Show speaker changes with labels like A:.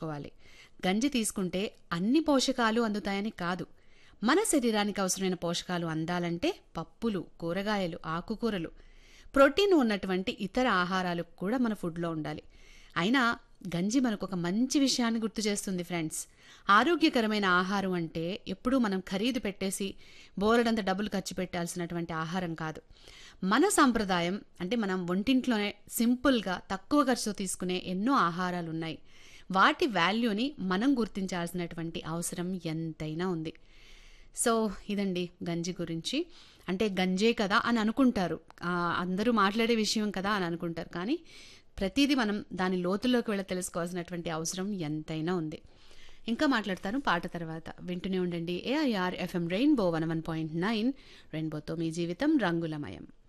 A: గుర్తుంచుకోవాలి గంజి తీసుకుంటే అన్ని పోషకాలు అందుతాయని కాదు మన శరీరానికి అవసరమైన పోషకాలు అందాలంటే పప్పులు కూరగాయలు ఆకుకూరలు ప్రోటీన్ ఉన్నటువంటి ఇతర ఆహారాలు కూడా మన ఫుడ్లో ఉండాలి అయినా గంజి మనకు ఒక మంచి విషయాన్ని గుర్తు చేస్తుంది ఫ్రెండ్స్ ఆరోగ్యకరమైన ఆహారం అంటే ఎప్పుడూ మనం ఖరీదు పెట్టేసి బోలెడంత డబ్బులు ఖర్చు పెట్టాల్సినటువంటి ఆహారం కాదు మన సాంప్రదాయం అంటే మనం వంటింట్లోనే సింపుల్గా తక్కువ ఖర్చుతో తీసుకునే ఎన్నో ఆహారాలు ఉన్నాయి వాటి వాల్యూని మనం గుర్తించాల్సినటువంటి అవసరం ఎంతైనా ఉంది సో ఇదండి గంజి గురించి అంటే గంజే కదా అని అనుకుంటారు ఆ, అందరూ మాట్లాడే విషయం కదా అని అనుకుంటారు కానీ ప్రతిదీ మనం దాని లోతుల్లోకి వెళ్ళి తెలుసుకోవాల్సినటువంటి అవసరం ఎంతైనా ఉంది ఇంకా మాట్లాడతాను పాట తర్వాత వింటూనే ఉండండి AIR FM rainbow one one point nine రెయిన్బోతో మీ జీవితం రంగులమయం